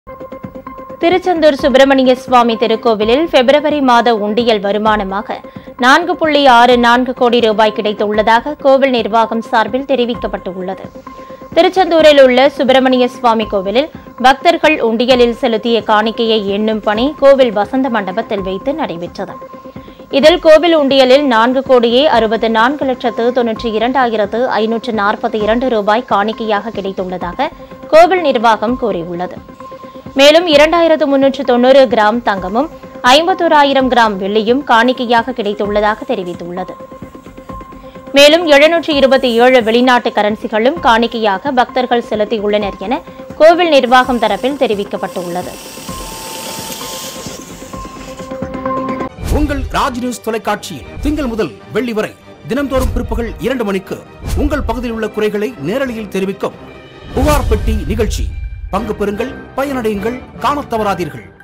திருச்செந்தூர் சுப்பிரமணிய சுவாமி திருக்கோவிலில் பிப்ரவரி மாத உண்டியல் வருமானமாக நான்கு புள்ளி ஆறு நான்கு கோடி ரூபாய் கிடைத்துள்ளதாக கோவில் நிர்வாகம் சார்பில் தெரிவிக்கப்பட்டுள்ளது திருச்செந்தூரில் உள்ள சுப்பிரமணிய சுவாமி கோவிலில் பக்தர்கள் உண்டியலில் செலுத்திய காணிக்கையை எண்ணும் பணி கோவில் வசந்த மண்டபத்தில் வைத்து நடைபெற்றது இதில் கோவில் உண்டியலில் நான்கு கோடியே அறுபது நான்கு லட்சத்து தொன்னூற்றி இரண்டாயிரத்து ஐநூற்று நாற்பத்தி இரண்டு ரூபாய் காணிக்கையாக கிடைத்துள்ளதாக கோவில் நிர்வாகம் கூறியுள்ளது மேலும் இரண்டாயிரத்து முன்னூற்று தொண்ணூறு கிராம் தங்கமும் ஐம்பத்தோராயிரம் கிராம் வெள்ளியும் காணிக்கையாக கிடைத்துள்ளதாக தெரிவித்துள்ளது மேலும் எழுநூற்று இருபத்தி ஏழு வெளிநாட்டு கரன்சிகளும் காணிக்கையாக பக்தர்கள் செலுத்தியுள்ளனர் என கோவில் நிர்வாகம் தரப்பில் தெரிவிக்கப்பட்டுள்ளது உங்கள் ராஜ் நியூஸ் தொலைக்காட்சியில் திங்கள் முதல் வெள்ளி வரை தினம்தோறும் பிற்பகல் இரண்டு மணிக்கு உங்கள் பகுதியில் உள்ள குறைகளை நேரலையில் தெரிவிக்கும் புகார் பெட்டி நிகழ்ச்சி பங்கு பெறுங்கள் பயனடையுங்கள் காணத் தவறாதீர்கள்